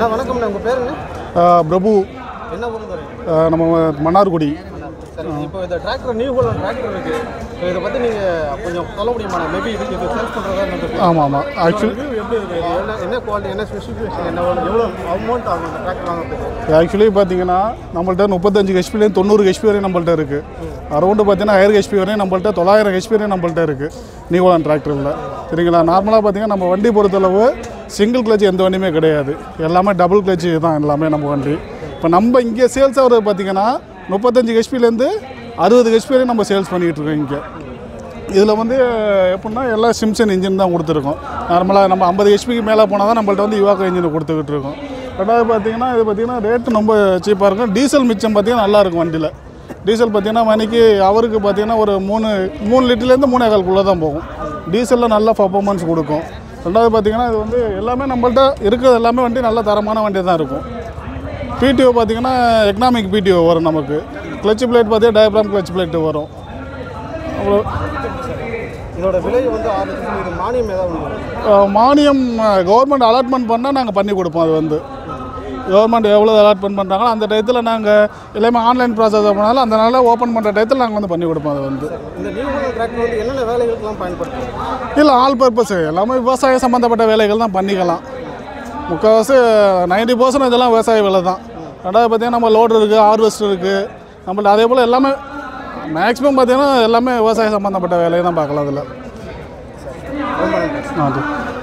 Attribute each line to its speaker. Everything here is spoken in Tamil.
Speaker 1: அண்ணா வணக்கம்ண்ணா உங்கள் பேருங்க
Speaker 2: ஆஹ் பிரபு
Speaker 1: என்ன ஊர் தரீங்க
Speaker 2: ஆஹ் நம்ம மன்னார்குடி
Speaker 1: சரி இப்போ இந்த டிராக்டர் நியூ ஹோலண்ட் டிராக்டர் இருக்கு ஸோ இதை பற்றி நீங்கள் கொஞ்சம் சொல்ல முடியுமா மேபி இதுக்கு இது சேல்ஸ் பண்ணுறதா இருந்தது
Speaker 2: ஆமாம் ஆமாம் ஆக்சுவலி
Speaker 1: எப்படி இருக்கு இது என்ன என்ன குவாலிட்டி என்ன ஸ்பெசிஃபிகேஷன் என்ன எவ்வளோ எவ்வளோ அமௌண்ட் ஆகும் இந்த டிராக்டர் வாங்குறதுக்கு
Speaker 2: ஆக்சுவலி பார்த்தீங்கன்னா நம்மள்ட்ட முப்பத்தஞ்சு ஹெச்பிலேருந்து தொண்ணூறு ஹெச்பி வரையும் நம்மள்ட்ட இருக்குது அரௌண்டு பார்த்தீங்கன்னா ஹையர் ஹெச்பி வரையும் நம்மள்ட்ட தொள்ளாயிரம் ஹெச்பி வரையும் நம்மள்ட்ட இருக்குது நியூலான் டிராக்டரில் சரிங்களா நார்மலாக பார்த்தீங்கன்னா நம்ம வண்டி பொறுத்தளவு சிங்கிள் கிளச் எந்த வண்டியுமே கிடையாது எல்லாமே டபுள் கிளச் தான் எல்லாமே நம்ம வண்டி இப்போ நம்ம இங்கே சேல்ஸ் ஆகிறது பார்த்தீங்கன்னா முப்பத்தஞ்சு ஹெச்பிலேருந்து அறுபது ஹெச்பி வரையும் நம்ம சேல்ஸ் பண்ணிகிட்டு இருக்கோம் இங்கே இதில் வந்து எப்படின்னா எல்லாம் சிம்சன் இன்ஜின் தான் கொடுத்துருக்கோம் நார்மலாக நம்ம ஐம்பது ஹெச்பிக்கு மேலே போனால் தான் நம்மள்ட்ட வந்து யுவாக்கோ இன்ஜின் கொடுத்துக்கிட்டு இருக்கோம் ரெண்டாவது பார்த்தீங்கன்னா இது பார்த்தீங்கன்னா ரேட்டு ரொம்ப சீப்பாக இருக்கும் டீசல் மிச்சம் பார்த்தீங்கன்னா நல்லா இருக்கும் வண்டியில் டீசல் பார்த்தீங்கன்னா மணிக்கு அவருக்கு பார்த்தீங்கன்னா ஒரு மூணு மூணு லிட்டர்லேருந்து மூணே கால்குள்ளே தான் போகும் டீசலில் நல்ல பர்ஃபார்மன்ஸ் கொடுக்கும் ரெண்டாவது பார்த்தீங்கன்னா இது வந்து எல்லாமே நம்மள்ட்ட இருக்கிறது எல்லாமே வண்டி நல்ல தரமான வண்டி தான் இருக்கும் பிடிஓ பார்த்தீங்கன்னா எக்கனாமிக் பிடிஓ வரும் நமக்கு கிளச் பிளேட் பார்த்தீங்கன்னா டயப்ராம் கிளச் பிளேட் வரும் அவ்வளோ
Speaker 1: இதோட விலை வந்து ஆறு லட்சம் இது மானியம் ஏதாவது உண்டு
Speaker 2: அஹ் மானியம் கவர்மெண்ட் அலாட்மெண்ட் பண்ணால் நாங்கள் பண்ணி கொடுப்போம் அது வந்து கவர்மெண்ட் எவ்வளோ அலாட்மெண்ட் பண்ணுறாங்களோ அந்த டயத்தில் நாங்கள் எல்லாமே ஆன்லைன் ப்ராசஸ் பண்ணாலும் அந்த நாளில் ஓப்பன் பண்ணுற டயத்தில் நாங்கள் வந்து பண்ணி கொடுப்போம் அது வந்து
Speaker 1: இந்த நியூ ஹோலண்ட் டிராக்டர் வந்து என்னென்ன வேலைகளுக்கெல்லாம் பயன்படுத்தும்
Speaker 2: இல்லை ஆல் பர்பஸ் எல்லாமே விவசாயம் சம்மந்தப்பட்ட வேலைகள் தான் பண்ணிக்கலாம் முக்கால்வாசி நைன்டி பர்சன்ட் இதெல்லாம் விவசாய வேலை தான் ரெண்டாவது பார்த்தீங்கன்னா நம்ம லோடு இருக்குது ஹார்வெஸ்ட் இருக்குது நம்மள்ட்ட அதே போல் எல்லாமே மேக்ஸிமம் பார்த்தீங்கன்னா எல்லாமே விவசாயம் சம்மந்தப்பட்ட வேலையை தான் பார்க்கலாம் அதில்
Speaker 1: ரொம்ப நன்றி
Speaker 2: நன்றி